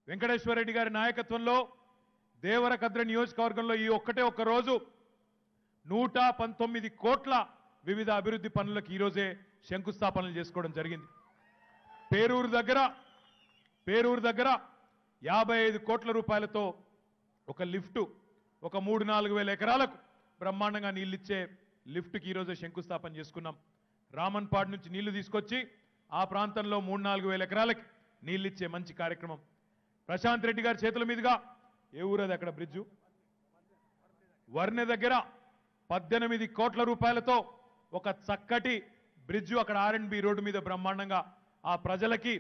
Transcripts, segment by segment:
వెంకటేశ్వర రెడ్డి గారి నాయకత్వంలో దేవరకద్ర నియోజకవర్గంలో ఈ ఒక్కటే ఒక్క రోజు నూట పంతొమ్మిది కోట్ల వివిధ అభివృద్ధి పనులకు ఈరోజే శంకుస్థాపనలు చేసుకోవడం జరిగింది పేరూరు దగ్గర పేరూరు దగ్గర యాభై ఐదు కోట్ల రూపాయలతో ఒక లిఫ్ట్ ఒక మూడు నాలుగు వేల ఎకరాలకు బ్రహ్మాండంగా నీళ్ళిచ్చే లిఫ్ట్కి ఈరోజే శంకుస్థాపన చేసుకున్నాం రామన్పాడు నుంచి నీళ్లు తీసుకొచ్చి ఆ ప్రాంతంలో మూడు నాలుగు వేల ఎకరాలకి నీళ్ళిచ్చే మంచి కార్యక్రమం ప్రశాంత్ రెడ్డి గారి చేతుల మీదుగా ఏ ఊరది అక్కడ బ్రిడ్జు వర్ణె దగ్గర పద్దెనిమిది కోట్ల రూపాయలతో ఒక చక్కటి బ్రిడ్జు అక్కడ ఆర్ అండ్ బి రోడ్డు మీద బ్రహ్మాండంగా ఆ ప్రజలకి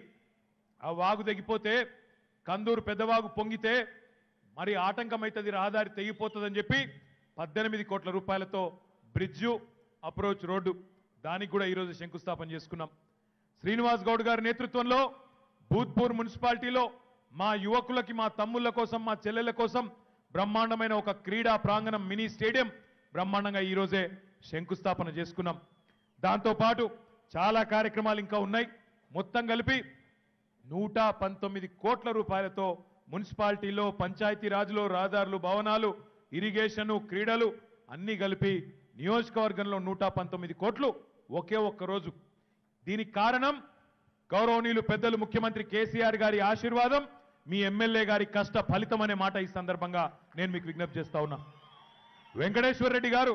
ఆ వాగు తెగిపోతే కందూరు పెద్దవాగు పొంగితే మరి ఆటంకం అవుతుంది రహదారి తెగిపోతుందని చెప్పి పద్దెనిమిది కోట్ల రూపాయలతో బ్రిడ్జు అప్రోచ్ రోడ్డు దానికి కూడా ఈరోజు శంకుస్థాపన చేసుకున్నాం శ్రీనివాస్ గౌడ్ గారి నేతృత్వంలో భూత్పూర్ మున్సిపాలిటీలో మా యువకులకి మా తమ్ముళ్ళ కోసం మా చెల్లెల కోసం బ్రహ్మాండమైన ఒక క్రీడా ప్రాంగణం మినీ స్టేడియం బ్రహ్మాండంగా ఈరోజే శంకుస్థాపన చేసుకున్నాం దాంతోపాటు చాలా కార్యక్రమాలు ఇంకా ఉన్నాయి మొత్తం కలిపి నూట పంతొమ్మిది కోట్ల రూపాయలతో మున్సిపాలిటీలో పంచాయతీ రాజులో రహదారులు భవనాలు ఇరిగేషను క్రీడలు అన్ని కలిపి నియోజకవర్గంలో నూట పంతొమ్మిది కోట్లు ఒకే ఒక్క రోజు దీనికి కారణం గౌరవనీయులు పెద్దలు ముఖ్యమంత్రి కేసీఆర్ గారి ఆశీర్వాదం మీ ఎమ్మెల్యే గారి కష్ట ఫలితం అనే మాట ఈ సందర్భంగా నేను మీకు విజ్ఞప్తి చేస్తా ఉన్నా వెంకటేశ్వర రెడ్డి గారు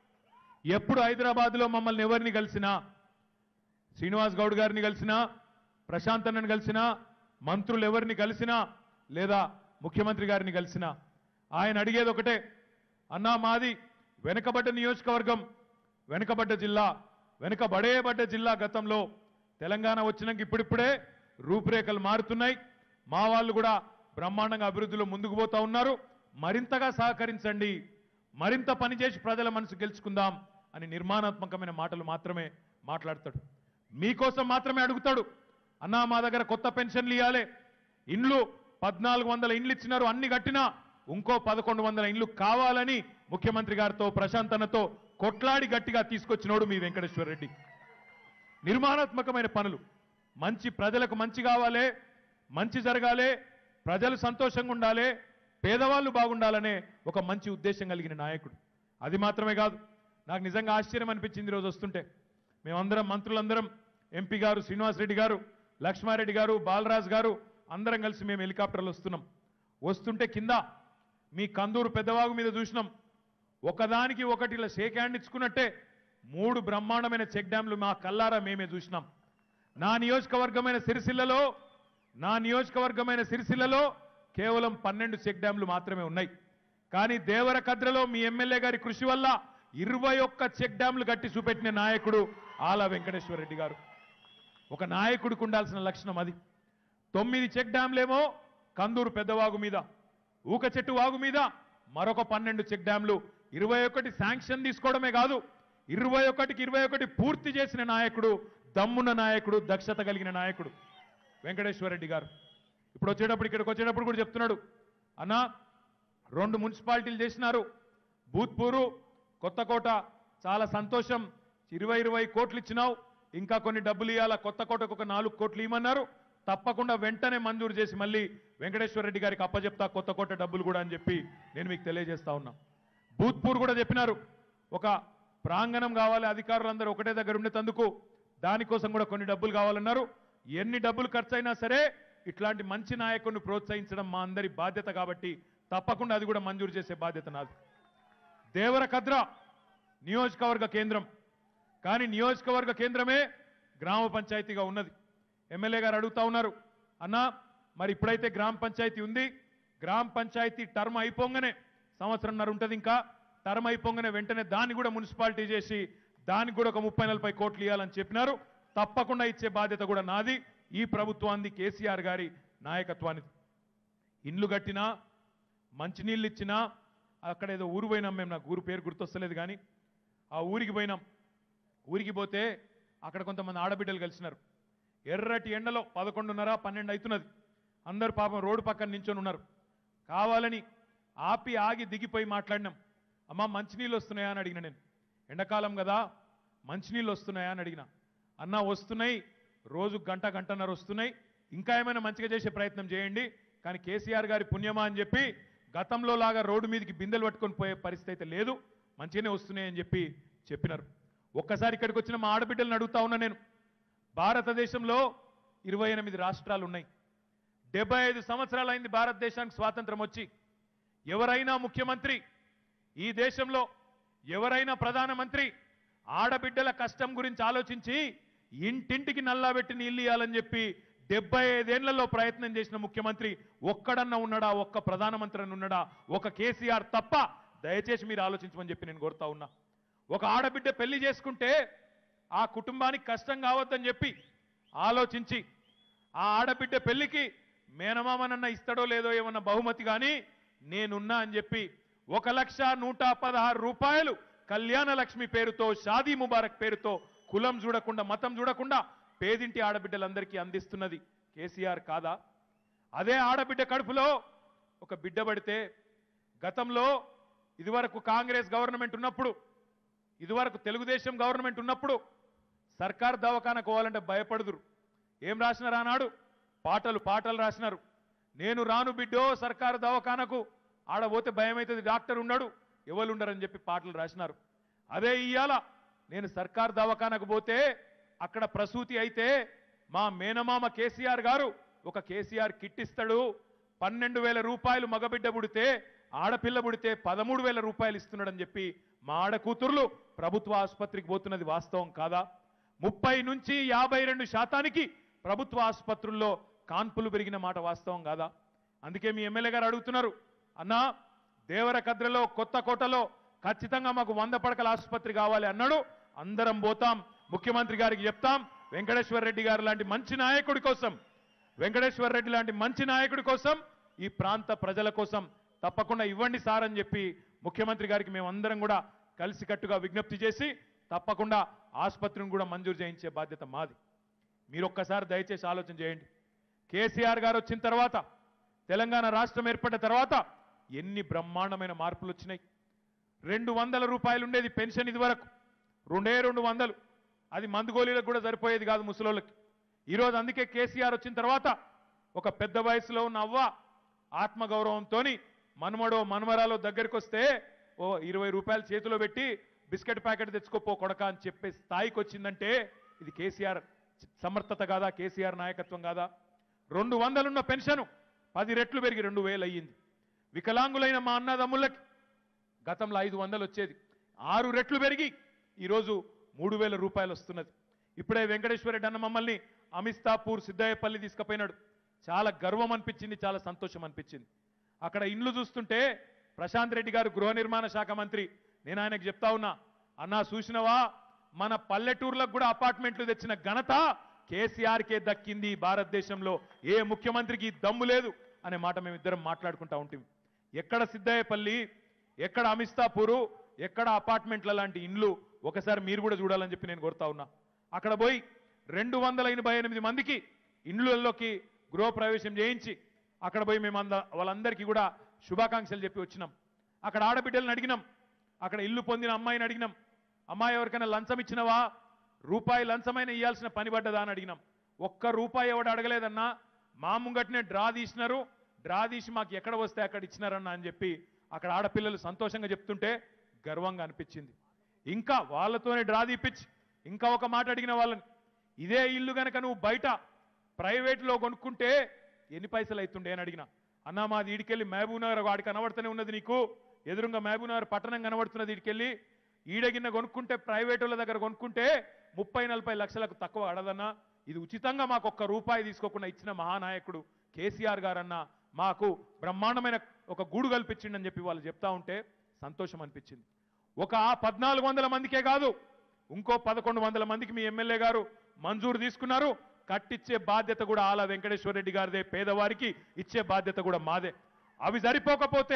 ఎప్పుడు హైదరాబాద్లో మమ్మల్ని ఎవరిని కలిసినా శ్రీనివాస్ గౌడ్ గారిని కలిసినా ప్రశాంత్ అన్నని కలిసినా మంత్రులు ఎవరిని కలిసినా లేదా ముఖ్యమంత్రి గారిని కలిసినా ఆయన అడిగేది ఒకటే అన్నా మాది వెనుకబడ్డ నియోజకవర్గం వెనుకబడ్డ జిల్లా వెనుకబడేబడ్డ జిల్లా గతంలో తెలంగాణ వచ్చినాక ఇప్పుడిప్పుడే రూపురేఖలు మారుతున్నాయి మా వాళ్ళు కూడా బ్రహ్మాండంగా అభివృద్ధిలో ముందుకు పోతా ఉన్నారు మరింతగా సహకరించండి మరింత పనిచేసి ప్రజల మనసు గెలుచుకుందాం అని నిర్మాణాత్మకమైన మాటలు మాత్రమే మాట్లాడతాడు మీకోసం మాత్రమే అడుగుతాడు అన్నా మా దగ్గర కొత్త పెన్షన్లు ఇవ్వాలి ఇండ్లు పద్నాలుగు వందల ఇండ్లు ఇచ్చినారు అన్ని కట్టినా ఇంకో పదకొండు వందల ఇండ్లు కావాలని ముఖ్యమంత్రి గారితో ప్రశాంత్ అన్నతో కొట్లాడి గట్టిగా తీసుకొచ్చినోడు మీ వెంకటేశ్వర రెడ్డి నిర్మాణాత్మకమైన పనులు మంచి ప్రజలకు మంచి కావాలి మంచి జరగాలి ప్రజలు సంతోషంగా ఉండాలి పేదవాళ్ళు బాగుండాలనే ఒక మంచి ఉద్దేశం కలిగిన నాయకుడు అది మాత్రమే కాదు నాకు నిజంగా ఆశ్చర్యం అనిపించింది ఈరోజు వస్తుంటే మేమందరం మంత్రులందరం ఎంపీ గారు శ్రీనివాసరెడ్డి గారు లక్ష్మారెడ్డి గారు బాలరాజ్ గారు అందరం కలిసి మేము హెలికాప్టర్లు వస్తున్నాం వస్తుంటే కింద మీ కందూరు పెద్దవాగు మీద చూసినాం ఒకదానికి ఒకటి ఇలా షేక్ హ్యాండ్ ఇచ్చుకున్నట్టే మూడు బ్రహ్మాండమైన చెక్ డ్యాంలు మా కల్లారా మేమే చూసినాం నా నియోజకవర్గమైన సిరిసిల్లలో నా నియోజకవర్గమైన సిరిసిల్లలో కేవలం పన్నెండు చెక్ డ్యాంలు మాత్రమే ఉన్నాయి కానీ దేవరకద్రలో మీ ఎమ్మెల్యే గారి కృషి వల్ల ఇరవై ఒక్క చెక్ డ్యాంలు కట్టి చూపెట్టిన నాయకుడు ఆల వెంకటేశ్వర రెడ్డి గారు ఒక నాయకుడికి ఉండాల్సిన లక్షణం అది తొమ్మిది చెక్ డ్యాంలేమో కందూరు పెద్దవాగు మీద ఊక చెట్టు వాగు మీద మరొక పన్నెండు చెక్ డ్యాంలు ఇరవై ఒకటి శాంక్షన్ తీసుకోవడమే కాదు ఇరవై ఒకటికి ఇరవై ఒకటి పూర్తి చేసిన నాయకుడు దమ్మున్న నాయకుడు దక్షత కలిగిన నాయకుడు వెంకటేశ్వర రెడ్డి గారు ఇప్పుడు వచ్చేటప్పుడు ఇక్కడికి వచ్చేటప్పుడు కూడా చెప్తున్నాడు అన్నా రెండు మున్సిపాలిటీలు చేసినారు భూత్పూరు కొత్తకోట చాలా సంతోషం ఇరవై ఇరవై కోట్లు ఇచ్చినావు ఇంకా కొన్ని డబ్బులు ఇవ్వాలా కొత్త కోటకు ఒక నాలుగు కోట్లు ఇవ్వమన్నారు తప్పకుండా వెంటనే మంజూరు చేసి మళ్ళీ వెంకటేశ్వర రెడ్డి గారికి అప్పచెప్తా కొత్త కోట డబ్బులు కూడా అని చెప్పి నేను మీకు తెలియజేస్తా ఉన్నా భూత్పూర్ కూడా చెప్పినారు ఒక ప్రాంగణం కావాలి అధికారులందరూ ఒకటే దగ్గర ఉండేందుకు దానికోసం కూడా కొన్ని డబ్బులు కావాలన్నారు ఎన్ని డబ్బులు ఖర్చు అయినా సరే ఇట్లాంటి మంచి నాయకుడిని ప్రోత్సహించడం మా అందరి బాధ్యత కాబట్టి తప్పకుండా అది కూడా మంజూరు చేసే బాధ్యత నాది దేవరకద్ర నియోజకవర్గ కేంద్రం కానీ నియోజకవర్గ కేంద్రమే గ్రామ పంచాయతీగా ఉన్నది ఎమ్మెల్యే గారు అడుగుతా ఉన్నారు అన్నా మరి ఇప్పుడైతే గ్రామ పంచాయతీ ఉంది గ్రామ పంచాయతీ టర్మ్ అయిపోగానే సంవత్సరంన్నర ఉంటుంది ఇంకా టర్మ్ అయిపోగానే వెంటనే దాన్ని కూడా మున్సిపాలిటీ చేసి దానికి కూడా ఒక ముప్పై నలభై కోట్లు ఇవ్వాలని చెప్పినారు తప్పకుండా ఇచ్చే బాధ్యత కూడా నాది ఈ ప్రభుత్వాన్ని కేసీఆర్ గారి నాయకత్వానికి ఇండ్లు కట్టినా మంచినీళ్ళు ఇచ్చినా అక్కడ ఏదో ఊరు పోయినాం మేము నాకు ఊరు పేరు గుర్తొస్తలేదు కానీ ఆ ఊరికి పోయినాం ఊరికి పోతే అక్కడ కొంతమంది ఆడబిడ్డలు కలిసినారు ఎర్రటి ఎండలో పదకొండున్నర పన్నెండు అవుతున్నది అందరు పాపం రోడ్డు పక్కన నించొని ఉన్నారు కావాలని ఆపి ఆగి దిగిపోయి మాట్లాడినాం అమ్మా మంచినీళ్ళు వస్తున్నాయా అని అడిగిన నేను ఎండాకాలం కదా మంచినీళ్ళు వస్తున్నాయా అని అడిగిన అన్నా వస్తున్నాయి రోజు గంట గంటన్నర వస్తున్నాయి ఇంకా ఏమైనా మంచిగా చేసే ప్రయత్నం చేయండి కానీ కేసీఆర్ గారి పుణ్యమా అని చెప్పి గతంలో లాగా రోడ్డు మీదకి బిందెలు పట్టుకొని పోయే పరిస్థితి అయితే లేదు మంచిగానే వస్తున్నాయని చెప్పి చెప్పినారు ఒక్కసారి ఇక్కడికి వచ్చిన మా ఆడబిడ్డలను అడుగుతా ఉన్నా నేను భారతదేశంలో ఇరవై ఎనిమిది రాష్ట్రాలు ఉన్నాయి డెబ్బై ఐదు సంవత్సరాలైంది భారతదేశానికి స్వాతంత్రం వచ్చి ఎవరైనా ముఖ్యమంత్రి ఈ దేశంలో ఎవరైనా ప్రధానమంత్రి ఆడబిడ్డల కష్టం గురించి ఆలోచించి ఇంటింటికి నల్లాబెట్టి నీళ్ళు ఇవ్వాలని చెప్పి డెబ్బై ఐదేళ్లలో ప్రయత్నం చేసిన ముఖ్యమంత్రి ఒక్కడన్నా ఉన్నాడా ఒక్క ప్రధానమంత్రి అని ఉన్నాడా ఒక కేసీఆర్ తప్ప దయచేసి మీరు ఆలోచించమని చెప్పి నేను కోరుతా ఉన్నా ఒక ఆడబిడ్డ పెళ్లి చేసుకుంటే ఆ కుటుంబానికి కష్టం కావద్దని చెప్పి ఆలోచించి ఆ ఆడబిడ్డ పెళ్లికి మేనమామనన్న ఇస్తాడో లేదో ఏమన్నా బహుమతి కానీ నేనున్నా అని చెప్పి ఒక లక్ష నూట పదహారు రూపాయలు కళ్యాణ లక్ష్మి పేరుతో షాదీ ముబారక్ పేరుతో కులం చూడకుండా మతం చూడకుండా పేదింటి ఆడబిడ్డలందరికీ అందిస్తున్నది కేసీఆర్ కాదా అదే ఆడబిడ్డ కడుపులో ఒక బిడ్డ పడితే గతంలో ఇదివరకు కాంగ్రెస్ గవర్నమెంట్ ఉన్నప్పుడు ఇదివరకు తెలుగుదేశం గవర్నమెంట్ ఉన్నప్పుడు సర్కార్ దవాఖానకు పోవాలంటే భయపడుదురు ఏం రాసినారు ఆనాడు పాటలు పాటలు రాసినారు నేను రాను బిడ్డో సర్కారు దవాఖానకు ఆడ పోతే భయం అవుతుంది డాక్టర్ ఉన్నాడు ఎవరు ఉండరని చెప్పి పాటలు రాసినారు అదే ఇయ్యాల నేను సర్కార్ దవాఖానకు పోతే అక్కడ ప్రసూతి అయితే మా మేనమామ కేసీఆర్ గారు ఒక కేసీఆర్ కిట్ ఇస్తాడు పన్నెండు వేల రూపాయలు మగబిడ్డ పుడితే ఆడపిల్ల పుడితే పదమూడు వేల రూపాయలు ఇస్తున్నాడని చెప్పి మా ఆడ కూతుర్లు ప్రభుత్వ ఆసుపత్రికి పోతున్నది వాస్తవం కాదా ముప్పై నుంచి యాభై రెండు శాతానికి ప్రభుత్వ ఆసుపత్రుల్లో కాన్పులు పెరిగిన మాట వాస్తవం కాదా అందుకే మీ ఎమ్మెల్యే గారు అడుగుతున్నారు అన్నా దేవరకద్రలో కొత్త కోటలో ఖచ్చితంగా మాకు వంద పడకల ఆసుపత్రి కావాలి అన్నాడు అందరం పోతాం ముఖ్యమంత్రి గారికి చెప్తాం వెంకటేశ్వర రెడ్డి గారు లాంటి మంచి నాయకుడి కోసం వెంకటేశ్వర రెడ్డి లాంటి మంచి నాయకుడి కోసం ఈ ప్రాంత ప్రజల కోసం తప్పకుండా ఇవ్వండి సార్ అని చెప్పి ముఖ్యమంత్రి గారికి మేమందరం కూడా కలిసికట్టుగా విజ్ఞప్తి చేసి తప్పకుండా ఆసుపత్రిని కూడా మంజూరు చేయించే బాధ్యత మాది మీరు ఒక్కసారి దయచేసి ఆలోచన చేయండి కేసీఆర్ గారు వచ్చిన తర్వాత తెలంగాణ రాష్ట్రం ఏర్పడిన తర్వాత ఎన్ని బ్రహ్మాండమైన మార్పులు వచ్చినాయి రెండు వందల రూపాయలు ఉండేది పెన్షన్ ఇది వరకు రెండే రెండు వందలు అది మందుగోళీలకు కూడా సరిపోయేది కాదు ముసలోళ్ళకి ఈరోజు అందుకే కేసీఆర్ వచ్చిన తర్వాత ఒక పెద్ద వయసులో ఉన్న అవ్వ ఆత్మగౌరవంతోని మనుమడో మనుమరాలో దగ్గరికి వస్తే ఓ ఇరవై రూపాయలు చేతిలో పెట్టి బిస్కెట్ ప్యాకెట్ తెచ్చుకోపో కొడక అని చెప్పే స్థాయికి వచ్చిందంటే ఇది కేసీఆర్ సమర్థత కాదా కేసీఆర్ నాయకత్వం కాదా రెండు వందలున్న పెన్షన్ పది రెట్లు పెరిగి రెండు వేలు అయ్యింది వికలాంగులైన మా అన్నదమ్ములకి గతంలో ఐదు వందలు వచ్చేది ఆరు రెట్లు పెరిగి ఈరోజు మూడు వేల రూపాయలు వస్తున్నది ఇప్పుడే వెంకటేశ్వర రెడ్డి అన్న మమ్మల్ని అమిస్తాపూర్ సిద్ధయ్యపల్లి తీసుకుపోయినాడు చాలా గర్వం అనిపించింది చాలా సంతోషం అనిపించింది అక్కడ ఇండ్లు చూస్తుంటే ప్రశాంత్ రెడ్డి గారు గృహ నిర్మాణ శాఖ మంత్రి నేను ఆయనకు చెప్తా ఉన్నా అన్నా చూసినవా మన పల్లెటూర్లకు కూడా అపార్ట్మెంట్లు తెచ్చిన ఘనత కేసీఆర్కే దక్కింది ఈ భారతదేశంలో ఏ ముఖ్యమంత్రికి ఈ దమ్ము లేదు అనే మాట మేమిద్దరం మాట్లాడుకుంటా ఉంటాం ఎక్కడ సిద్ధయ్యపల్లి ఎక్కడ అమిస్తాపూరు ఎక్కడ అపార్ట్మెంట్ల లాంటి ఇండ్లు ఒకసారి మీరు కూడా చూడాలని చెప్పి నేను కోరుతా ఉన్నా అక్కడ పోయి రెండు వందల ఎనభై ఎనిమిది మందికి ఇండ్లలోకి గృహప్రవేశం చేయించి అక్కడ పోయి మేము అంద వాళ్ళందరికీ కూడా శుభాకాంక్షలు చెప్పి వచ్చినాం అక్కడ ఆడబిడ్డలను అడిగినాం అక్కడ ఇల్లు పొందిన అమ్మాయిని అడిగినాం అమ్మాయి ఎవరికైనా లంచం ఇచ్చినవా రూపాయి లంచమైన ఇవ్వాల్సిన పని పడ్డదా అని అడిగినాం ఒక్క రూపాయి ఎవడు అడగలేదన్నా మా ముంగట్నే డ్రా తీసినారు డ్రా తీసి మాకు ఎక్కడ వస్తే అక్కడ ఇచ్చినారన్నా అని చెప్పి అక్కడ ఆడపిల్లలు సంతోషంగా చెప్తుంటే గర్వంగా అనిపించింది ఇంకా వాళ్ళతోనే డ్రా తీపిచ్చి ఇంకా ఒక మాట అడిగిన వాళ్ళని ఇదే ఇల్లు గనక నువ్వు బయట ప్రైవేట్లో కొనుక్కుంటే ఎన్ని పైసలు అవుతుండే అని అడిగిన అన్నా మాది ఈడికెళ్ళి మహబూబ్ నగర్ వాడికి కనబడుతూనే ఉన్నది నీకు ఎదురుగా మహబూబ్ నగర్ పట్టణం కనబడుతున్నది ఈడికెళ్ళి ఈడగిన్న కొనుక్కుంటే ప్రైవేట్ వాళ్ళ దగ్గర కొనుక్కుంటే ముప్పై నలభై లక్షలకు తక్కువ అడదన్నా ఇది ఉచితంగా మాకు ఒక్క రూపాయి తీసుకోకుండా ఇచ్చిన మహానాయకుడు కేసీఆర్ గారన్న మాకు బ్రహ్మాండమైన ఒక గూడు కల్పించిండని చెప్పి వాళ్ళు చెప్తా ఉంటే సంతోషం అనిపించింది ఒక ఆ పద్నాలుగు వందల మందికే కాదు ఇంకో పదకొండు వందల మందికి మీ ఎమ్మెల్యే గారు మంజూరు తీసుకున్నారు కట్టిచ్చే బాధ్యత కూడా ఆల వెంకటేశ్వర రెడ్డి గారిదే పేదవారికి ఇచ్చే బాధ్యత కూడా మాదే అవి సరిపోకపోతే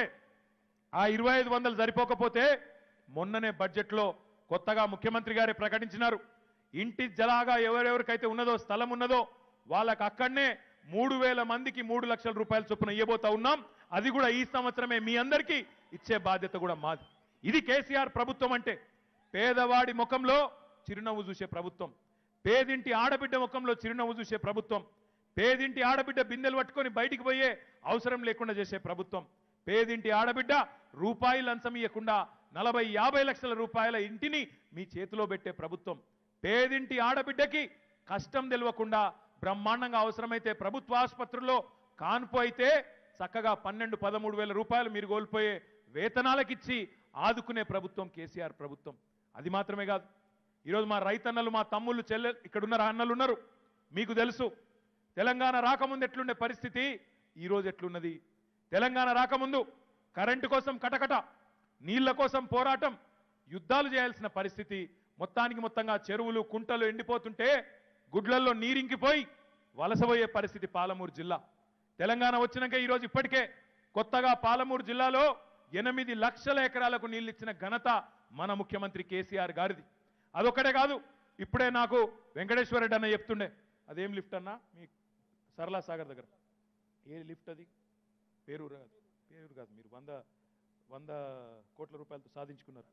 ఆ ఇరవై ఐదు వందలు సరిపోకపోతే మొన్ననే బడ్జెట్లో కొత్తగా ముఖ్యమంత్రి గారే ప్రకటించినారు ఇంటి జలాగా ఎవరెవరికైతే ఉన్నదో స్థలం ఉన్నదో వాళ్ళకి అక్కడనే మూడు వేల మందికి మూడు లక్షల రూపాయల చొప్పున ఇవ్వబోతా ఉన్నాం అది కూడా ఈ సంవత్సరమే మీ అందరికీ ఇచ్చే బాధ్యత కూడా మాది ఇది కేసీఆర్ ప్రభుత్వం అంటే పేదవాడి ముఖంలో చిరునవ్వు చూసే ప్రభుత్వం పేదింటి ఆడబిడ్డ ముఖంలో చిరునవ్వు చూసే ప్రభుత్వం పేదింటి ఆడబిడ్డ బిందెలు పట్టుకొని బయటికి పోయే అవసరం లేకుండా చేసే ప్రభుత్వం పేదింటి ఆడబిడ్డ రూపాయి లంచం ఇవ్వకుండా నలభై యాభై లక్షల రూపాయల ఇంటిని మీ చేతిలో పెట్టే ప్రభుత్వం పేదింటి ఆడబిడ్డకి కష్టం తెలియకుండా బ్రహ్మాండంగా అవసరమైతే ప్రభుత్వ ఆసుపత్రుల్లో కాన్పు అయితే చక్కగా పన్నెండు పదమూడు వేల రూపాయలు మీరు కోల్పోయే వేతనాలకిచ్చి ఆదుకునే ప్రభుత్వం కేసీఆర్ ప్రభుత్వం అది మాత్రమే కాదు ఈరోజు మా రైతన్నలు మా తమ్ముళ్ళు చెల్లె ఇక్కడున్న అన్నలు ఉన్నారు మీకు తెలుసు తెలంగాణ రాకముందు ఎట్లుండే పరిస్థితి ఈరోజు ఎట్లున్నది తెలంగాణ రాకముందు కరెంటు కోసం కటకట నీళ్ల కోసం పోరాటం యుద్ధాలు చేయాల్సిన పరిస్థితి మొత్తానికి మొత్తంగా చెరువులు కుంటలు ఎండిపోతుంటే గుడ్లల్లో నీరింకిపోయి వలసపోయే పరిస్థితి పాలమూరు జిల్లా తెలంగాణ వచ్చినాక ఈరోజు ఇప్పటికే కొత్తగా పాలమూరు జిల్లాలో ఎనిమిది లక్షల ఎకరాలకు నీళ్ళు ఇచ్చిన ఘనత మన ముఖ్యమంత్రి కేసీఆర్ గారిది అదొక్కటే కాదు ఇప్పుడే నాకు వెంకటేశ్వర రెడ్డి అన్న చెప్తుండే అదేం లిఫ్ట్ అన్నా మీ సరళా సాగర్ దగ్గర ఏ లిఫ్ట్ అది పేరూరు కాదు పేరూరు కాదు మీరు వంద వంద కోట్ల రూపాయలతో సాధించుకున్నారు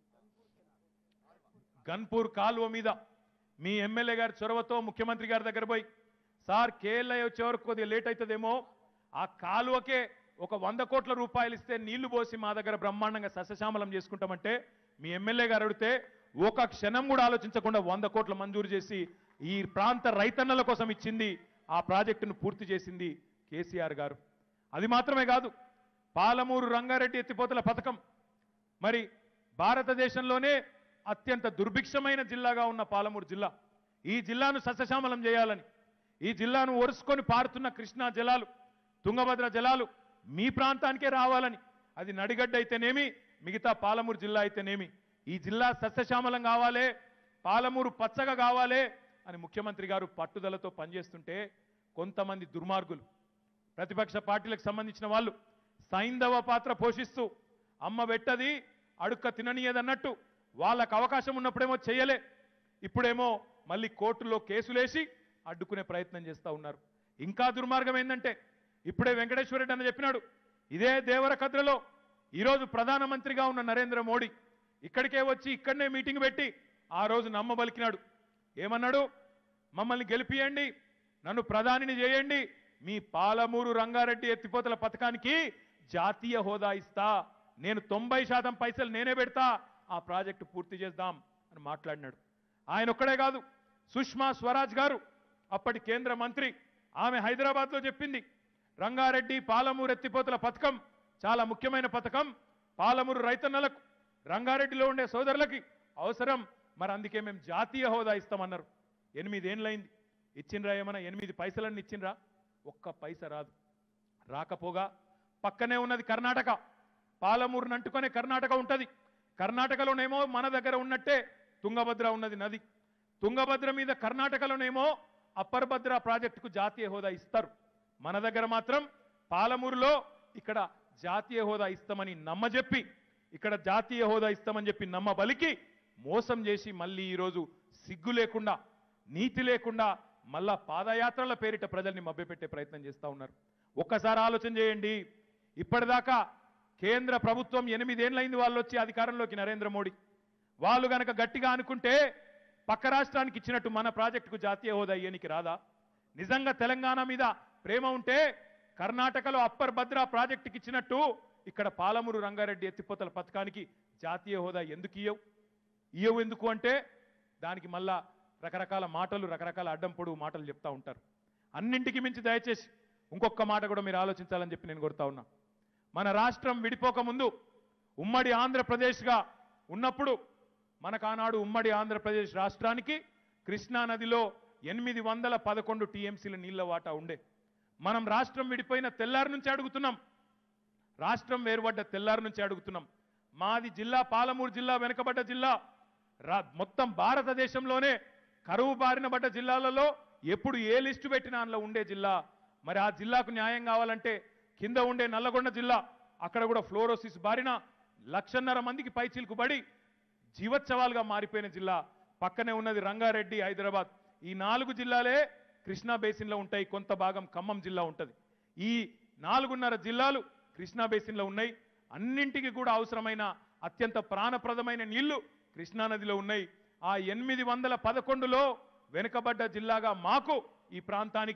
గన్పూర్ కాలువ మీద మీ ఎమ్మెల్యే గారి చొరవతో ముఖ్యమంత్రి గారి దగ్గర పోయి సార్ కేఎల్ఐ వచ్చే వరకు కొద్దిగా లేట్ అవుతుందేమో ఆ కాలువకే ఒక వంద కోట్ల రూపాయలు ఇస్తే నీళ్లు పోసి మా దగ్గర బ్రహ్మాండంగా సస్యశ్యామలం చేసుకుంటామంటే మీ ఎమ్మెల్యే గారు అడిగితే ఒక క్షణం కూడా ఆలోచించకుండా వంద కోట్ల మంజూరు చేసి ఈ ప్రాంత రైతన్నల కోసం ఇచ్చింది ఆ ప్రాజెక్టును పూర్తి చేసింది కేసీఆర్ గారు అది మాత్రమే కాదు పాలమూరు రంగారెడ్డి ఎత్తిపోతల పథకం మరి భారతదేశంలోనే అత్యంత దుర్భిక్షమైన జిల్లాగా ఉన్న పాలమూరు జిల్లా ఈ జిల్లాను సస్యశ్యామలం చేయాలని ఈ జిల్లాను ఒరుసుకొని పారుతున్న కృష్ణా జలాలు తుంగభద్ర జలాలు మీ ప్రాంతానికే రావాలని అది నడిగడ్డ అయితేనేమి మిగతా పాలమూరు జిల్లా అయితేనేమి ఈ జిల్లా సస్యశ్యామలం కావాలే పాలమూరు పచ్చగా కావాలే అని ముఖ్యమంత్రి గారు పట్టుదలతో పనిచేస్తుంటే కొంతమంది దుర్మార్గులు ప్రతిపక్ష పార్టీలకు సంబంధించిన వాళ్ళు సైంధవ పాత్ర పోషిస్తూ అమ్మ పెట్టది అడుక్క తిననీయదన్నట్టు వాళ్ళకు అవకాశం ఉన్నప్పుడేమో చేయలే ఇప్పుడేమో మళ్ళీ కోర్టులో కేసులేసి అడ్డుకునే ప్రయత్నం చేస్తూ ఉన్నారు ఇంకా దుర్మార్గం ఏంటంటే ఇప్పుడే వెంకటేశ్వర రెడ్డి అన్న చెప్పినాడు ఇదే దేవరకద్రలో ఈరోజు ప్రధానమంత్రిగా ఉన్న నరేంద్ర మోడీ ఇక్కడికే వచ్చి ఇక్కడనే మీటింగ్ పెట్టి ఆ రోజు నమ్మబలికినాడు ఏమన్నాడు మమ్మల్ని గెలిపియండి నన్ను ప్రధానిని చేయండి మీ పాలమూరు రంగారెడ్డి ఎత్తిపోతల పథకానికి జాతీయ హోదా ఇస్తా నేను తొంభై శాతం పైసలు నేనే పెడతా ఆ ప్రాజెక్టు పూర్తి చేద్దాం అని మాట్లాడినాడు ఆయన ఒక్కడే కాదు సుష్మా స్వరాజ్ గారు అప్పటి కేంద్ర మంత్రి ఆమె హైదరాబాద్లో చెప్పింది రంగారెడ్డి పాలమూరు ఎత్తిపోతల పథకం చాలా ముఖ్యమైన పథకం పాలమూరు రైతన్నలకు రంగారెడ్డిలో ఉండే సోదరులకి అవసరం మరి అందుకే మేము జాతీయ హోదా ఇస్తామన్నారు ఎనిమిదేండ్లైంది ఇచ్చిండ్రా ఏమన్నా ఎనిమిది పైసలన్నీ ఇచ్చిండ్రా ఒక్క పైస రాదు రాకపోగా పక్కనే ఉన్నది కర్ణాటక పాలమూరు నంటుకొనే కర్ణాటక ఉంటది కర్ణాటకలోనేమో మన దగ్గర ఉన్నట్టే తుంగభద్ర ఉన్నది నది తుంగభద్ర మీద కర్ణాటకలోనేమో అప్పర్ భద్ర ప్రాజెక్టుకు జాతీయ హోదా ఇస్తారు మన దగ్గర మాత్రం పాలమూరులో ఇక్కడ జాతీయ హోదా ఇస్తామని నమ్మజెప్పి ఇక్కడ జాతీయ హోదా ఇస్తామని చెప్పి నమ్మబలికి మోసం చేసి మళ్ళీ ఈరోజు సిగ్గు లేకుండా నీతి లేకుండా మళ్ళా పాదయాత్రల పేరిట ప్రజల్ని మభ్యపెట్టే ప్రయత్నం చేస్తూ ఉన్నారు ఒక్కసారి ఆలోచన చేయండి ఇప్పటిదాకా కేంద్ర ప్రభుత్వం ఎనిమిదేళ్లైంది వాళ్ళు వచ్చి అధికారంలోకి నరేంద్ర మోడీ వాళ్ళు గనక గట్టిగా అనుకుంటే పక్క రాష్ట్రానికి ఇచ్చినట్టు మన ప్రాజెక్టుకు జాతీయ హోదా ఇయ్యనికి రాదా నిజంగా తెలంగాణ మీద ప్రేమ ఉంటే కర్ణాటకలో అప్పర్ భద్ర ప్రాజెక్టుకి ఇచ్చినట్టు ఇక్కడ పాలమూరు రంగారెడ్డి ఎత్తిపోతల పథకానికి జాతీయ హోదా ఎందుకు ఇయ్యవు ఇయ్యవు ఎందుకు అంటే దానికి మళ్ళా రకరకాల మాటలు రకరకాల అడ్డం పొడుగు మాటలు చెప్తా ఉంటారు అన్నింటికి మించి దయచేసి ఇంకొక మాట కూడా మీరు ఆలోచించాలని చెప్పి నేను కోరుతా ఉన్నా మన రాష్ట్రం విడిపోక ముందు ఉమ్మడి ఆంధ్రప్రదేశ్గా ఉన్నప్పుడు మనకు ఆనాడు ఉమ్మడి ఆంధ్రప్రదేశ్ రాష్ట్రానికి కృష్ణా నదిలో ఎనిమిది వందల పదకొండు టీఎంసీల నీళ్ల వాటా ఉండే మనం రాష్ట్రం విడిపోయిన తెల్లారి నుంచి అడుగుతున్నాం రాష్ట్రం వేరుపడ్డ తెల్లారి నుంచి అడుగుతున్నాం మాది జిల్లా పాలమూరు జిల్లా వెనుకబడ్డ జిల్లా రా- మొత్తం భారతదేశంలోనే కరువు బారిన పడ్డ జిల్లాలలో ఎప్పుడు ఏ లిస్టు పెట్టినా అందులో ఉండే జిల్లా మరి ఆ జిల్లాకు న్యాయం కావాలంటే కింద ఉండే నల్లగొండ జిల్లా అక్కడ కూడా ఫ్లోరోసిస్ బారిన లక్షన్నర మందికి పైచిలుకు పడి జీవోత్సవాలుగా మారిపోయిన జిల్లా పక్కనే ఉన్నది రంగారెడ్డి హైదరాబాద్ ఈ నాలుగు జిల్లాలే కృష్ణా బేసిన్లో ఉంటాయి కొంత భాగం ఖమ్మం జిల్లా ఉంటుంది ఈ నాలుగున్నర జిల్లాలు కృష్ణా బేసిన్లో ఉన్నాయి అన్నింటికి కూడా అవసరమైన అత్యంత ప్రాణప్రదమైన నీళ్లు కృష్ణా నదిలో ఉన్నాయి ఆ ఎనిమిది వందల పదకొండులో వెనుకబడ్డ జిల్లాగా మాకు ఈ ప్రాంతానికి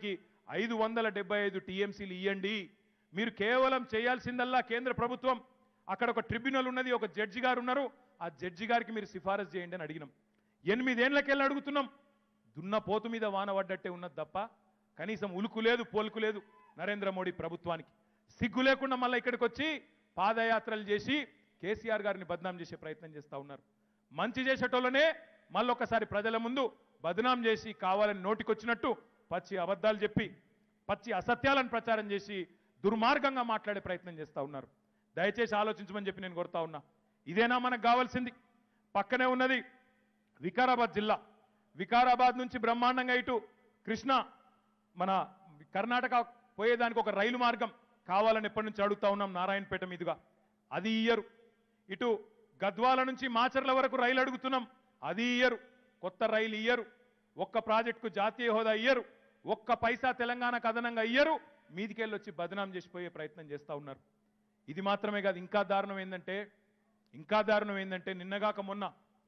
ఐదు వందల డెబ్బై ఐదు టీఎంసీలు ఇవ్వండి మీరు కేవలం చేయాల్సిందల్లా కేంద్ర ప్రభుత్వం అక్కడ ఒక ట్రిబ్యునల్ ఉన్నది ఒక జడ్జి గారు ఉన్నారు ఆ జడ్జి గారికి మీరు సిఫారసు చేయండి అని అడిగినాం ఎనిమిదేళ్లకెళ్ళి అడుగుతున్నాం దున్న పోతు మీద వాన పడ్డట్టే ఉన్నది తప్ప కనీసం ఉలుకు లేదు పోలుకు లేదు నరేంద్ర మోడీ ప్రభుత్వానికి సిగ్గు లేకుండా మళ్ళీ ఇక్కడికి వచ్చి పాదయాత్రలు చేసి కేసీఆర్ గారిని బద్నాం చేసే ప్రయత్నం చేస్తూ ఉన్నారు మంచి చేసేటోళ్ళనే మళ్ళొకసారి ప్రజల ముందు బదనాం చేసి కావాలని నోటికొచ్చినట్టు పచ్చి అబద్ధాలు చెప్పి పచ్చి అసత్యాలను ప్రచారం చేసి దుర్మార్గంగా మాట్లాడే ప్రయత్నం చేస్తూ ఉన్నారు దయచేసి ఆలోచించమని చెప్పి నేను కోరుతా ఉన్నా ఇదేనా మనకు కావాల్సింది పక్కనే ఉన్నది వికారాబాద్ జిల్లా వికారాబాద్ నుంచి బ్రహ్మాండంగా ఇటు కృష్ణ మన కర్ణాటక పోయేదానికి ఒక రైలు మార్గం కావాలని ఎప్పటి నుంచి అడుగుతా ఉన్నాం నారాయణపేట మీదుగా అది ఇయ్యరు ఇటు గద్వాల నుంచి మాచర్ల వరకు రైలు అడుగుతున్నాం అది ఇయ్యరు కొత్త రైలు ఇయ్యరు ఒక్క ప్రాజెక్టుకు జాతీయ హోదా ఇయ్యరు ఒక్క పైసా తెలంగాణకు అదనంగా ఇయ్యరు మీదికెళ్ళి వచ్చి బదనాం చేసిపోయే ప్రయత్నం చేస్తూ ఉన్నారు ఇది మాత్రమే కాదు ఇంకా దారుణం ఏంటంటే ఇంకా దారుణం ఏంటంటే నిన్నగాక మొన్న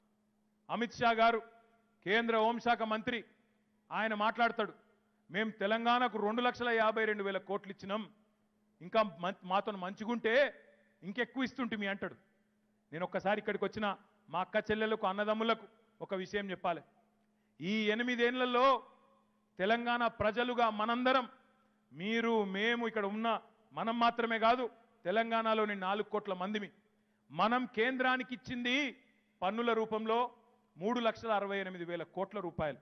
అమిత్ షా గారు కేంద్ర హోంశాఖ మంత్రి ఆయన మాట్లాడతాడు మేము తెలంగాణకు రెండు లక్షల యాభై రెండు వేల కోట్లు ఇచ్చినాం ఇంకా మం- మాతో మంచిగుంటే ఇంకెక్కువ ఇస్తుంటే మీ అంటాడు నేను ఒక్కసారి ఇక్కడికి వచ్చిన మా అక్క చెల్లెలకు అన్నదమ్ములకు ఒక విషయం చెప్పాలి ఈ ఎనిమిదేళ్లలో తెలంగాణ ప్రజలుగా మనందరం మీరు మేము ఇక్కడ ఉన్న మనం మాత్రమే కాదు తెలంగాణలోని నాలుగు కోట్ల మందిమి మనం కేంద్రానికి ఇచ్చింది పన్నుల రూపంలో మూడు లక్షల అరవై ఎనిమిది వేల కోట్ల రూపాయలు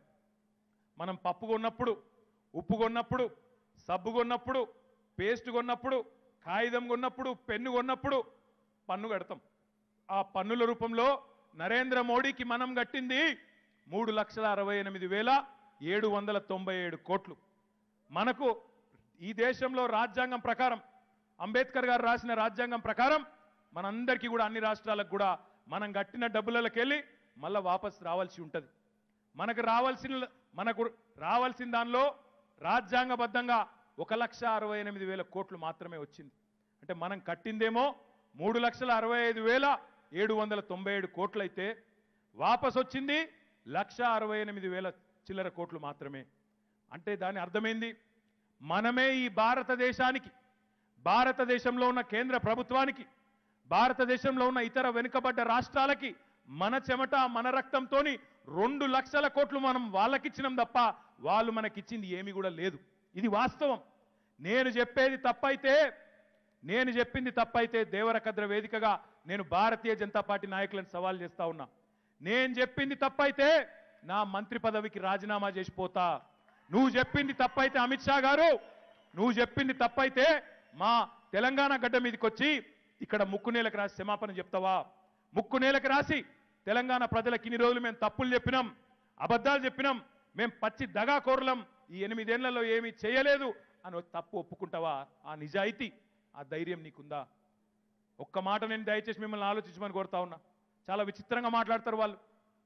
మనం పప్పు కొన్నప్పుడు ఉప్పు కొన్నప్పుడు సబ్బు కొన్నప్పుడు పేస్ట్ కొన్నప్పుడు కాగితం కొన్నప్పుడు పెన్ను కొన్నప్పుడు పన్ను కడతాం ఆ పన్నుల రూపంలో నరేంద్ర మోడీకి మనం కట్టింది మూడు లక్షల అరవై ఎనిమిది వేల ఏడు వందల తొంభై ఏడు కోట్లు మనకు ఈ దేశంలో రాజ్యాంగం ప్రకారం అంబేద్కర్ గారు రాసిన రాజ్యాంగం ప్రకారం మనందరికీ కూడా అన్ని రాష్ట్రాలకు కూడా మనం కట్టిన డబ్బులకి వెళ్ళి మళ్ళా వాపస్ రావాల్సి ఉంటుంది మనకు రావాల్సిన మనకు రావాల్సిన దానిలో రాజ్యాంగబద్ధంగా ఒక లక్ష అరవై ఎనిమిది వేల కోట్లు మాత్రమే వచ్చింది అంటే మనం కట్టిందేమో మూడు లక్షల అరవై ఐదు వేల ఏడు వందల తొంభై ఏడు కోట్లయితే వాపస్ వచ్చింది లక్ష అరవై ఎనిమిది వేల చిల్లర కోట్లు మాత్రమే అంటే దాని అర్థమైంది మనమే ఈ భారతదేశానికి భారతదేశంలో ఉన్న కేంద్ర ప్రభుత్వానికి భారతదేశంలో ఉన్న ఇతర వెనుకబడ్డ రాష్ట్రాలకి మన చెమట మన రక్తంతోని రెండు లక్షల కోట్లు మనం వాళ్ళకిచ్చినాం తప్ప వాళ్ళు మనకిచ్చింది ఏమీ కూడా లేదు ఇది వాస్తవం నేను చెప్పేది తప్పైతే నేను చెప్పింది తప్పైతే దేవరకద్ర వేదికగా నేను భారతీయ జనతా పార్టీ నాయకులను సవాల్ చేస్తా ఉన్నా నేను చెప్పింది తప్పైతే నా మంత్రి పదవికి రాజీనామా చేసిపోతా నువ్వు చెప్పింది తప్పైతే అమిత్ షా గారు నువ్వు చెప్పింది తప్పైతే మా తెలంగాణ గడ్డ మీదకి వచ్చి ఇక్కడ ముక్కు నేలకు రాసి క్షమాపణ చెప్తావా ముక్కు నేలకు రాసి తెలంగాణ ప్రజలకు ఇన్ని రోజులు మేము తప్పులు చెప్పినాం అబద్ధాలు చెప్పినాం మేము పచ్చి దగా కోరలం ఈ ఎనిమిదేళ్లలో ఏమీ చేయలేదు అని ఒక తప్పు ఒప్పుకుంటావా ఆ నిజాయితీ ఆ ధైర్యం నీకుందా ఒక్క మాట నేను దయచేసి మిమ్మల్ని ఆలోచించమని కోరుతా ఉన్నా చాలా విచిత్రంగా మాట్లాడతారు వాళ్ళు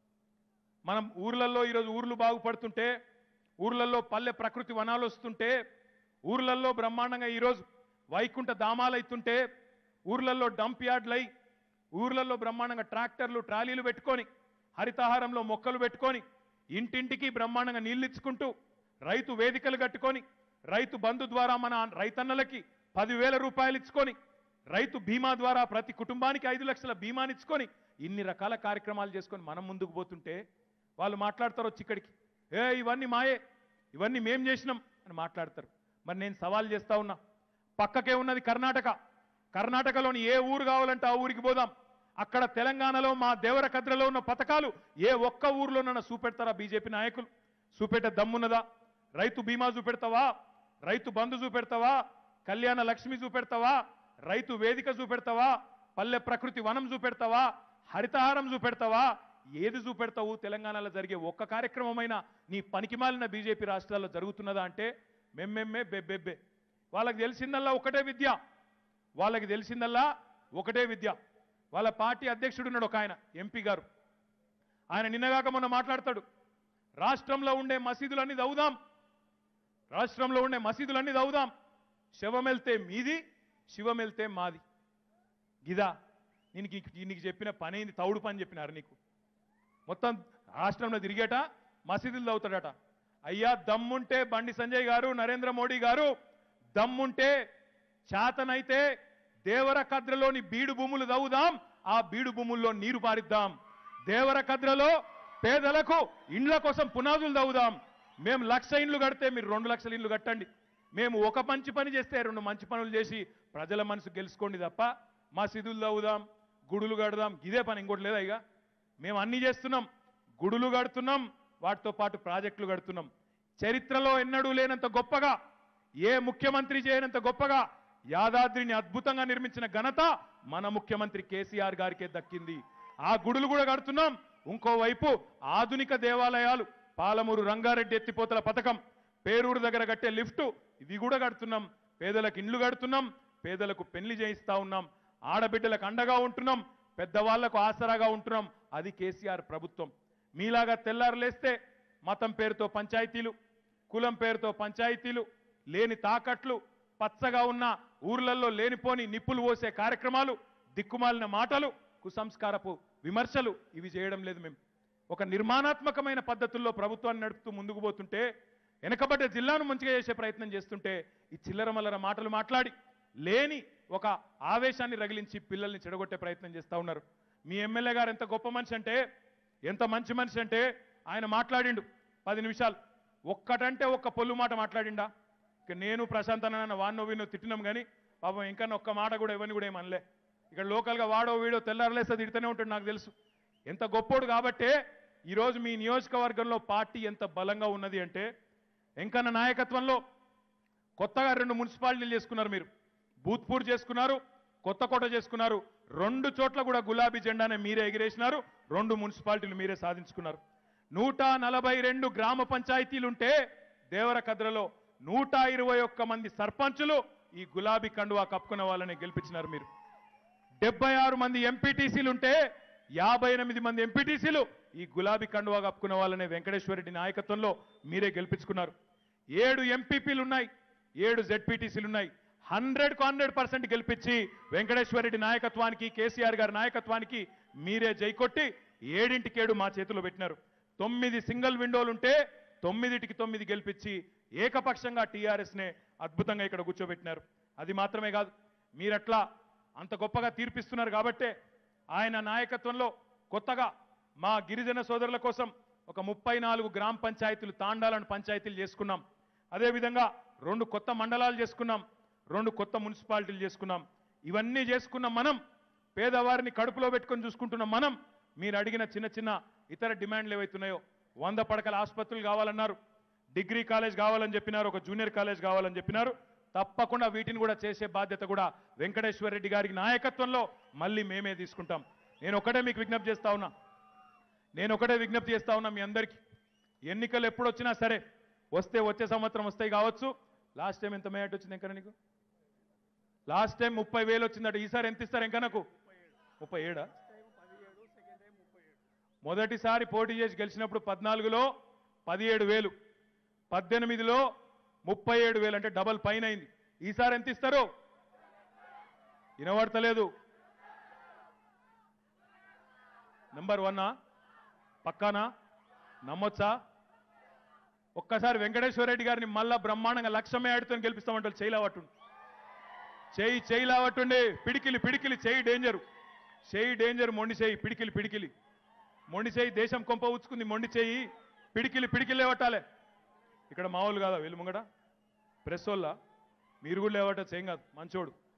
మనం ఊర్లలో ఈరోజు ఊర్లు బాగుపడుతుంటే ఊర్లలో పల్లె ప్రకృతి వనాలు వస్తుంటే ఊర్లలో బ్రహ్మాండంగా ఈరోజు వైకుంఠ ధామాలు అవుతుంటే ఊర్లలో డంప్ యార్డ్లై ఊర్లలో బ్రహ్మాండంగా ట్రాక్టర్లు ట్రాలీలు పెట్టుకొని హరితహారంలో మొక్కలు పెట్టుకొని ఇంటింటికి బ్రహ్మాండంగా నీళ్ళు ఇచ్చుకుంటూ రైతు వేదికలు కట్టుకొని రైతు బంధు ద్వారా మన రైతన్నలకి పదివేల రూపాయలు ఇచ్చుకొని రైతు బీమా ద్వారా ప్రతి కుటుంబానికి ఐదు లక్షల బీమాని ఇచ్చుకొని ఇన్ని రకాల కార్యక్రమాలు చేసుకొని మనం ముందుకు పోతుంటే వాళ్ళు మాట్లాడతారు వచ్చి ఇక్కడికి ఏ ఇవన్నీ మాయే ఇవన్నీ మేం చేసినాం అని మాట్లాడతారు మరి నేను సవాల్ చేస్తా ఉన్నా పక్కకే ఉన్నది కర్ణాటక కర్ణాటకలోని ఏ ఊరు కావాలంటే ఆ ఊరికి పోదాం అక్కడ తెలంగాణలో మా దేవరకద్రలో ఉన్న పథకాలు ఏ ఒక్క ఊర్లోనన్నా చూపెడతారా బీజేపీ నాయకులు చూపెట్టే దమ్మున్నదా రైతు బీమా చూపెడతావా రైతు బంధు చూపెడతావా కళ్యాణ లక్ష్మి చూపెడతావా రైతు వేదిక చూపెడతావా పల్లె ప్రకృతి వనం చూపెడతావా హరితహారం చూపెడతావా ఏది చూపెడతావు తెలంగాణలో జరిగే ఒక్క కార్యక్రమమైనా నీ పనికిమాలిన బీజేపీ రాష్ట్రాల్లో జరుగుతున్నదా అంటే మెమ్మెమ్మే బెబ్బెబ్బే వాళ్ళకి తెలిసిందల్లా ఒకటే విద్య వాళ్ళకి తెలిసిందల్లా ఒకటే విద్య వాళ్ళ పార్టీ అధ్యక్షుడు ఉన్నాడు ఒక ఆయన ఎంపీ గారు ఆయన నిన్నగాక మొన్న మాట్లాడతాడు రాష్ట్రంలో ఉండే మసీదులన్నీ దవుదాం రాష్ట్రంలో ఉండే మసీదులన్నీ దవుదాం శవం వెళ్తే మీది శివం వెళ్తే మాది గిదా నీకు నీకు చెప్పిన పని ఏంది తౌడు పని చెప్పినారు నీకు మొత్తం రాష్ట్రంలో తిరిగేట మసీదులు తవ్వుతాడట అయ్యా దమ్ముంటే బండి సంజయ్ గారు నరేంద్ర మోడీ గారు దమ్ముంటే చేతనైతే దేవరకద్రలోని బీడు భూములు దవ్వుదాం ఆ బీడు భూముల్లో నీరు పారిద్దాం దేవరకద్రలో పేదలకు ఇండ్ల కోసం పునాదులు దవ్వుదాం మేము లక్ష ఇండ్లు కడితే మీరు రెండు లక్షల ఇండ్లు కట్టండి మేము ఒక మంచి పని చేస్తే రెండు మంచి పనులు చేసి ప్రజల మనసు గెలుచుకోండి తప్ప మసీదులు దవ్వుదాం గుడులు కడదాం ఇదే పని ఇంకోటి లేదా ఇక మేము అన్ని చేస్తున్నాం గుడులు కడుతున్నాం వాటితో పాటు ప్రాజెక్టులు కడుతున్నాం చరిత్రలో ఎన్నడూ లేనంత గొప్పగా ఏ ముఖ్యమంత్రి చేయనంత గొప్పగా యాదాద్రిని అద్భుతంగా నిర్మించిన ఘనత మన ముఖ్యమంత్రి కేసీఆర్ గారికే దక్కింది ఆ గుడులు కూడా కడుతున్నాం ఇంకోవైపు ఆధునిక దేవాలయాలు పాలమూరు రంగారెడ్డి ఎత్తిపోతల పథకం పేరూరు దగ్గర కట్టే లిఫ్ట్ ఇవి కూడా కడుతున్నాం పేదలకు ఇండ్లు కడుతున్నాం పేదలకు పెళ్లి చేయిస్తా ఉన్నాం ఆడబిడ్డలకు అండగా ఉంటున్నాం పెద్దవాళ్లకు ఆసరాగా ఉంటున్నాం అది కేసీఆర్ ప్రభుత్వం మీలాగా తెల్లారులేస్తే మతం పేరుతో పంచాయతీలు కులం పేరుతో పంచాయతీలు లేని తాకట్లు పచ్చగా ఉన్న ఊర్లలో లేనిపోని నిప్పులు పోసే కార్యక్రమాలు దిక్కుమాలిన మాటలు కుసంస్కారపు విమర్శలు ఇవి చేయడం లేదు మేము ఒక నిర్మాణాత్మకమైన పద్ధతుల్లో ప్రభుత్వాన్ని నడుపుతూ ముందుకు పోతుంటే వెనకబడ్డ జిల్లాను మంచిగా చేసే ప్రయత్నం చేస్తుంటే ఈ చిల్లర మల్లర మాటలు మాట్లాడి లేని ఒక ఆవేశాన్ని రగిలించి పిల్లల్ని చెడగొట్టే ప్రయత్నం చేస్తా ఉన్నారు మీ ఎమ్మెల్యే గారు ఎంత గొప్ప మనిషి అంటే ఎంత మంచి మనిషి అంటే ఆయన మాట్లాడిండు పది నిమిషాలు ఒక్కటంటే ఒక్క పొల్లు మాట మాట్లాడిండా ఇక నేను ప్రశాంత్ అన్న వాన్నో వీనో తిట్టినాం కానీ పాపం ఇంకా ఒక్క మాట కూడా ఎవరిని కూడా ఏమనలే ఇక్కడ లోకల్గా వాడో వీడో తెల్లారలేస్తే తిడుతూనే ఉంటాడు నాకు తెలుసు ఎంత గొప్పోడు కాబట్టే ఈరోజు మీ నియోజకవర్గంలో పార్టీ ఎంత బలంగా ఉన్నది అంటే వెంకన్న నాయకత్వంలో కొత్తగా రెండు మున్సిపాలిటీలు చేసుకున్నారు మీరు భూత్పూర్ చేసుకున్నారు కొత్తకోట చేసుకున్నారు రెండు చోట్ల కూడా గులాబీ జెండానే మీరే ఎగిరేసినారు రెండు మున్సిపాలిటీలు మీరే సాధించుకున్నారు నూట నలభై రెండు గ్రామ పంచాయతీలుంటే దేవరకద్రలో నూట ఇరవై ఒక్క మంది సర్పంచులు ఈ గులాబీ కండువా కప్పుకున్న వాళ్ళని గెలిపించినారు మీరు డెబ్బై ఆరు మంది ఎంపీటీసీలు ఉంటే యాభై ఎనిమిది మంది ఎంపీటీసీలు ఈ గులాబీ కండువా కప్పుకున్న వాళ్ళనే వెంకటేశ్వరరెడ్డి నాయకత్వంలో మీరే గెలిపించుకున్నారు ఏడు ఎంపీపీలు ఉన్నాయి ఏడు జెడ్పీటీసీలు ఉన్నాయి హండ్రెడ్ కు హండ్రెడ్ పర్సెంట్ గెలిపించి వెంకటేశ్వరరెడ్డి నాయకత్వానికి కేసీఆర్ గారి నాయకత్వానికి మీరే జైకొట్టి ఏడింటికేడు మా చేతిలో పెట్టినారు తొమ్మిది సింగిల్ విండోలు ఉంటే తొమ్మిదిటికి తొమ్మిది గెలిపించి ఏకపక్షంగా టీఆర్ఎస్ నే అద్భుతంగా ఇక్కడ కూర్చోబెట్టినారు అది మాత్రమే కాదు మీరట్లా అంత గొప్పగా తీర్పిస్తున్నారు కాబట్టే ఆయన నాయకత్వంలో కొత్తగా మా గిరిజన సోదరుల కోసం ఒక ముప్పై నాలుగు గ్రామ పంచాయతీలు తాండాలను పంచాయతీలు చేసుకున్నాం అదేవిధంగా రెండు కొత్త మండలాలు చేసుకున్నాం రెండు కొత్త మున్సిపాలిటీలు చేసుకున్నాం ఇవన్నీ చేసుకున్న మనం పేదవారిని కడుపులో పెట్టుకొని చూసుకుంటున్న మనం మీరు అడిగిన చిన్న చిన్న ఇతర డిమాండ్లు ఏవైతున్నాయో వంద పడకల ఆసుపత్రులు కావాలన్నారు డిగ్రీ కాలేజ్ కావాలని చెప్పినారు ఒక జూనియర్ కాలేజ్ కావాలని చెప్పినారు తప్పకుండా వీటిని కూడా చేసే బాధ్యత కూడా వెంకటేశ్వర రెడ్డి గారికి నాయకత్వంలో మళ్ళీ మేమే తీసుకుంటాం నేను ఒకటే మీకు విజ్ఞప్తి చేస్తా ఉన్నా నేను ఒకటే విజ్ఞప్తి చేస్తా ఉన్నా మీ అందరికీ ఎన్నికలు ఎప్పుడు వచ్చినా సరే వస్తే వచ్చే సంవత్సరం వస్తాయి కావచ్చు లాస్ట్ టైం ఎంత మేయట్ వచ్చింది ఇంకా నీకు లాస్ట్ టైం ముప్పై వేలు వచ్చిందట ఈసారి ఎంత ఇస్తారు ఇంకా నాకు ముప్పై ఏడా మొదటిసారి పోటీ చేసి గెలిచినప్పుడు పద్నాలుగులో పదిహేడు వేలు పద్దెనిమిదిలో ముప్పై ఏడు వేలు అంటే డబల్ పైన అయింది ఈసారి ఎంత ఇస్తారు వినబడతలేదు నెంబర్ వన్నా పక్కానా నమ్మొచ్చా ఒక్కసారి వెంకటేశ్వర రెడ్డి గారిని మళ్ళా బ్రహ్మాండంగా లక్ష్యమే ఆడుతో గెలిపిస్తామంటారు చేయలేవట్టుండి చేయి చేయి లావట్టుండి పిడికిలి పిడికిలి చేయి డేంజరు చేయి డేంజర్ మొండి చేయి పిడికిలి పిడికిలి మొండి చేయి దేశం కొంప ఉచ్చుకుంది మొండి చేయి పిడికిలి పిడికిలి లేవట్టాలే ఇక్కడ మామూలు కాదా వీళ్ళు ముంగట ప్రెస్ వాళ్ళ మీరు కూడా లేవట చేయం కాదు మంచోడు